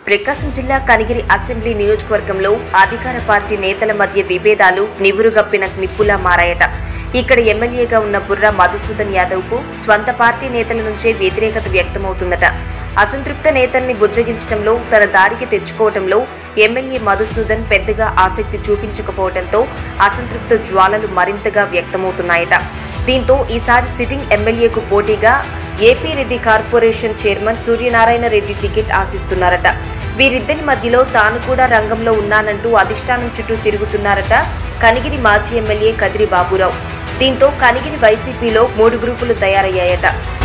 ప్రకాశం జిల్లా కనిగిరి అసెంబ్లీ నియోజకవర్గంలో అధికార పార్టీ నేతల మధ్య విభేదాలు నివురుగప్పిన నిప్పులా మారాయట ఇక్కడ ఎమ్మెల్యేగా ఉన్న బుర్రా మధుసూదన్ యాదవ్ కు స్వంత పార్టీ నేతల నుంచే వ్యతిరేకత వ్యక్తమవుతుందట అసంతృప్త నేతల్ని బుజ్జగించడంలో తన దారికి తెచ్చుకోవడంలో ఎమ్మెల్యే మధుసూదన్ పెద్దగా ఆసక్తి చూపించకపోవడంతో అసంతృప్త జ్వాలలు మరింతగా వ్యక్తమవుతున్నాయట దీంతో ఈసారి సిట్టింగ్ ఎమ్మెల్యేకు పోటీగా AP Reddy corporation chairman Suryanarayana Reddy ticket ఆశిస్తున్నారట వీరిద్దరి మధ్యలో తాను కూడా రంగంలో ఉన్నానంటూ అధిష్టానం చుట్టూ తిరుగుతున్నారట కనిగిరి మాజీ ఎమ్మెల్యే కదిరి బాబురావు దీంతో కనిగిరి వైసీపీలో మూడు గ్రూపులు తయారయ్యాయట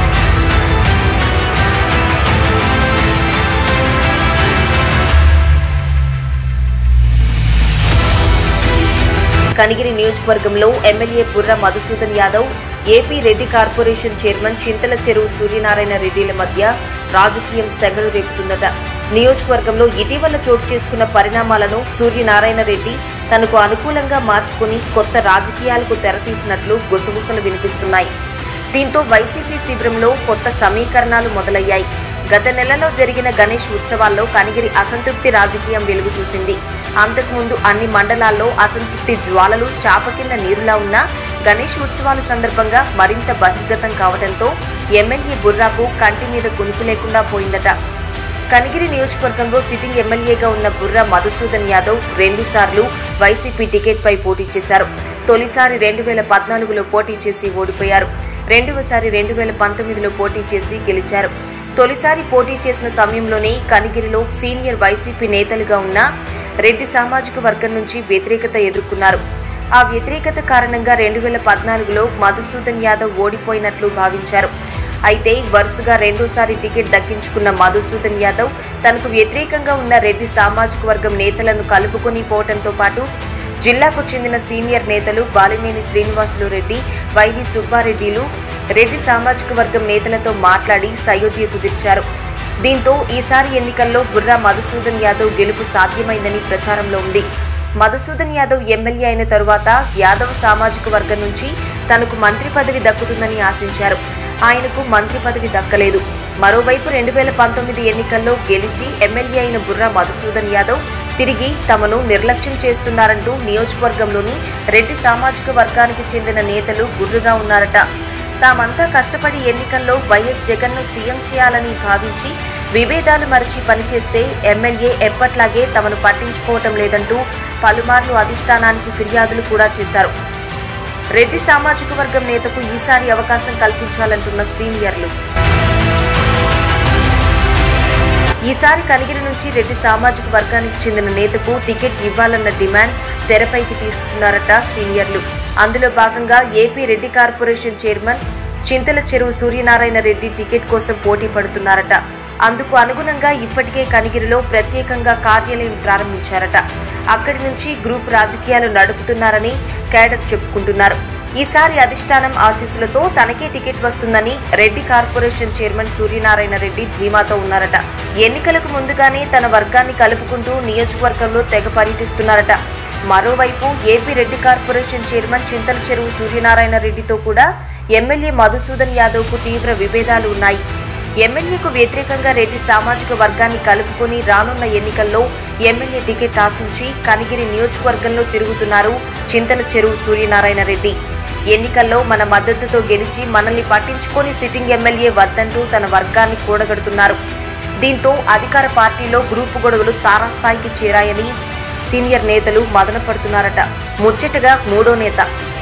కనిగిరి నియోజకవర్గంలో MLA Burra Madhusudan Yadav AP Reddy corporation chairman Chintala Cheruvu Suryanarayana రెడ్డిల మధ్య రాజకీయం సెగలు రేపుతుందట నియోజకవర్గంలో ఇటీవల చోటు చేసుకున్న పరిణామాలను సూర్యనారాయణ రెడ్డి తనకు అనుకూలంగా మార్చుకుని కొత్త రాజకీయాలకు తెరతీసినట్లు గుసగుసలు వినిపిస్తున్నాయి దీంతో వైసీపీ శిబిరంలో కొత్త సమీకరణాలు మొదలయ్యాయి గత నెలలో జరిగిన గణేష్ ఉత్సవాల్లో కనిగిరి అసంతృప్తి రాజకీయం వెలుగు చూసింది అంతకుముందు అన్ని మండలాల్లో అసంతృప్తి జ్వాలలు చాప కింద నీరులా ఉన్న గణేష్ ఉత్సవాల సందర్భంగా మరింత బహిర్గతం కావడంతో ఎమ్మెల్యే బుర్రాకు కంటి మీద కునుకు లేకుండా పోయిందట కనిగిరి నియోజకవర్గంలో సిట్టింగ్ ఎమ్మెల్యేగా ఉన్న బుర్రా మధుసూదన్ యాదవ్ రెండుసార్లు వైసీపీ టికెట్పై పోటీ చేశారు తొలిసారి రెండు వేల పద్నాలుగులో పోటీ చేసి ఓడిపోయారు రెండవసారి రెండు వేల పంతొమ్మిదిలో పోటీ చేసి గెలిచారు తొలిసారి పోటీ చేసిన సమయంలోనే కనిగిరిలో సీనియర్ వైసీపీ నేతలుగా ఉన్న రెడ్డి సామాజిక వర్గం నుంచి వ్యతిరేకత ఎదుర్కొన్నారు ఆ వ్యతిరేకత కారణంగా రెండు వేల పద్నాలుగులో మధుసూదన్ యాదవ్ ఓడిపోయినట్లు భావించారు అయితే వరుసగా రెండోసారి టికెట్ దక్కించుకున్న మధుసూదన్ యాదవ్ తనకు వ్యతిరేకంగా ఉన్న రెడ్డి సామాజిక వర్గం నేతలను కలుపుకొని పోవడంతో పాటు జిల్లాకు చెందిన సీనియర్ నేతలు బాలినేని శ్రీనివాసులు రెడ్డి వైవి సుబ్బారెడ్డిలు రెడ్డి సామాజిక వర్గం నేతలతో మాట్లాడి సయోధ్య కుదిర్చారు దీంతో ఈసారి ఎన్నికల్లో బుర్రా మధుసూదన్ యాదవ్ గెలుపు సాధ్యమైందని ప్రచారంలో ఉంది మధుసూదన్ యాదవ్ ఎమ్మెల్యే అయిన తరువాత యాదవ్ సామాజిక వర్గం నుంచి తనకు మంత్రి పదవి దక్కుతుందని ఆశించారు ఆయనకు మంత్రి పదవి దక్కలేదు మరోవైపు రెండు వేల పంతొమ్మిది ఎన్నికల్లో గెలిచి ఎమ్మెల్యే అయిన బుర్రా మధుసూదన్ యాదవ్ తిరిగి తమను నిర్లక్ష్యం చేస్తున్నారంటూ నియోజకవర్గంలోని రెడ్డి సామాజిక వర్గానికి చెందిన నేతలు గుర్రుగా ఉన్నారట తామంతా కష్టపడి ఎన్నికల్లో వైఎస్ జగన్ను సీఎం చేయాలని భావించి విభేదాలు మరిచి పనిచేస్తే ఎమ్మెల్యే ఎప్పట్లాగే తమను పట్టించుకోవటం లేదంటూ పలుమార్లు అధిష్టానానికి ఫిర్యాదులు కూడా చేశారు రెడ్డి సామాజిక వర్గం నేతకు ఈసారి అవకాశం కల్పించాలంటున్న సీనియర్లు ఈసారి కనిగిరి నుంచి రెడ్డి సామాజిక వర్గానికి చెందిన నేతకు టికెట్ ఇవ్వాలన్న డిమాండ్ తెరపైకి తీస్తున్నారట సీనియర్లు అందులో భాగంగా AP Reddy corporation chairman Chintala Cheruvu Suryanarayana Reddy ticket కోసం పోటీ పడుతున్నారట అందుకు అనుగుణంగా ఇప్పటికే కనిగిరిలో ప్రత్యేకంగా కార్యాలయం ప్రారంభించారట అక్కడి నుంచి గ్రూప్ రాజకీయాలు నడుపుతున్నారని కేడర్ చెప్పుకుంటున్నారు ఈసారి అధిష్టానం ఆశీస్సులతో తనకే టికెట్ వస్తుందని రెడ్డి కార్పొరేషన్ చైర్మన్ సూర్యనారాయణ రెడ్డి ధీమాతో ఉన్నారట ఎన్నికలకు ముందుగానే తన వర్గాన్ని కలుపుకుంటూ నియోజకవర్గంలో తెగ పర్యటిస్తున్నారట మరోవైపు AP Reddy corporation chairman Chintala Cheruvu Suryanarayana రెడ్డితో కూడా ఎమ్మెల్యే మధుసూదన్ యాదవ్కు తీవ్ర విభేదాలు ఉన్నాయి ఎమ్మెల్యేకు వ్యతిరేకంగా రెడ్డి సామాజిక వర్గాన్ని కలుపుకొని రానున్న ఎన్నికల్లో ఎమ్మెల్యే టికెట్ ఆశించి కనిగిరి నియోజకవర్గంలో తిరుగుతున్నారు చింతల చెరువు సూర్యనారాయణ రెడ్డి ఎన్నికల్లో మన మద్దతుతో గెలిచి మనల్ని పట్టించుకొని సిట్టింగ్ ఎమ్మెల్యే వద్దంటూ తన వర్గాన్ని కూడగడుతున్నారు దీంతో అధికార పార్టీలో గ్రూపు గొడవలు తారాస్థాయికి చేరాయని సీనియర్ నేతలు మదనపడుతున్నారట ముచ్చటగా మూడో నేత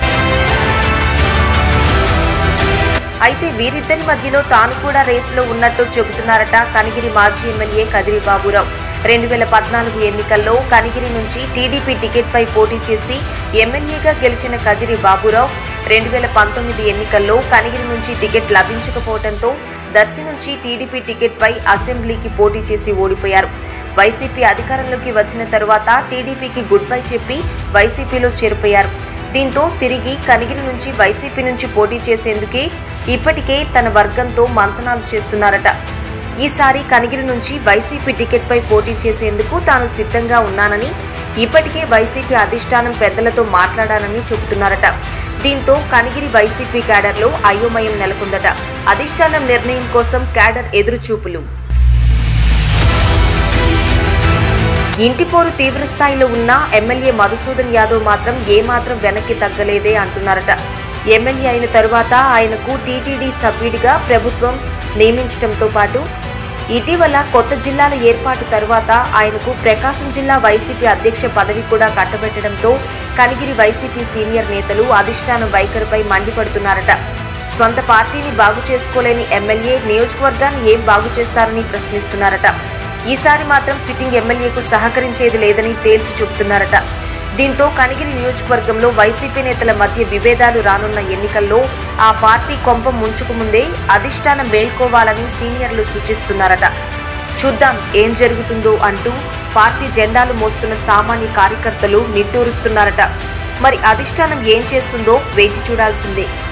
అయితే వీరిద్దరి మధ్యలో తాను కూడా రేసులో ఉన్నట్టు చెబుతున్నారట కనిగిరి మాజీ ఎమ్మెల్యే కదిరి బాబురావు రెండు వేల పద్నాలుగు ఎన్నికల్లో కనిగిరి నుంచి టీడీపీ టికెట్పై పోటీ చేసి ఎమ్మెల్యేగా గెలిచిన కదిరి బాబురావు రెండు వేల పంతొమ్మిది ఎన్నికల్లో కనిగిరి నుంచి టికెట్ లభించకపోవడంతో దర్శి నుంచి టీడీపీ టికెట్పై అసెంబ్లీకి పోటీ చేసి ఓడిపోయారు వైసీపీ అధికారంలోకి వచ్చిన తరువాత టీడీపీకి గుడ్ బై చెప్పి వైసీపీలో చేరిపోయారు దీంతో తిరిగి కనిగిరి నుంచి వైసీపీ నుంచి పోటీ చేసేందుకే ఇప్పటికే తన వర్గంతో మంతనాలు చేస్తున్నారట ఈసారి కనిగిరి నుంచి వైసీపీ టికెట్పై పోటీ చేసేందుకు తాను సిద్ధంగా ఉన్నానని ఇప్పటికే వైసీపీ అధిష్టానం పెద్దలతో మాట్లాడానని చెబుతున్నారట దీంతో కనిగిరి వైసీపీ క్యాడర్లో అయోమయం నెలకొందట అధిష్టానం నిర్ణయం కోసం క్యాడర్ ఎదురుచూపులు ఇంటిపోరు తీవ్ర స్థాయిలో ఉన్న ఎమ్మెల్యే మధుసూదన్ యాదవ్ మాత్రం ఏమాత్రం వెనక్కి తగ్గలేదే అంటున్నారట ఎమ్మెల్యే అయిన తరువాత ఆయనకు టీటీడీ సభ్యుడిగా ప్రభుత్వం నియమించడంతో పాటు ఇటీవల కొత్త జిల్లాల ఏర్పాటు తర్వాత ఆయనకు ప్రకాశం జిల్లా వైసీపీ అధ్యక్ష పదవి కూడా కట్టబెట్టడంతో కనిగిరి వైసీపీ సీనియర్ నేతలు అధిష్టానం వైఖరిపై మండిపడుతున్నారట స్వంత పార్టీని బాగు చేసుకోలేని ఎమ్మెల్యే నియోజకవర్గాన్ని ఏం బాగు చేస్తారని ప్రశ్నిస్తున్నారట ఈసారి మాత్రం సిట్టింగ్ ఎమ్మెల్యేకు సహకరించేది లేదని తేల్చి చెబుతున్నారట దీంతో కనిగిరి నియోజకవర్గంలో వైసీపీ నేతల మధ్య విభేదాలు రానున్న ఎన్నికల్లో ఆ పార్టీ కొంప ముంచుకు ముందే అధిష్టానం మేల్కోవాలని సీనియర్లు సూచిస్తున్నారట చూద్దాం ఏం జరుగుతుందో అంటూ పార్టీ జెండాలు మోస్తున్న సామాన్య కార్యకర్తలు నిట్టూరుస్తున్నారట మరి అధిష్టానం ఏం చేస్తుందో వేచి చూడాల్సిందే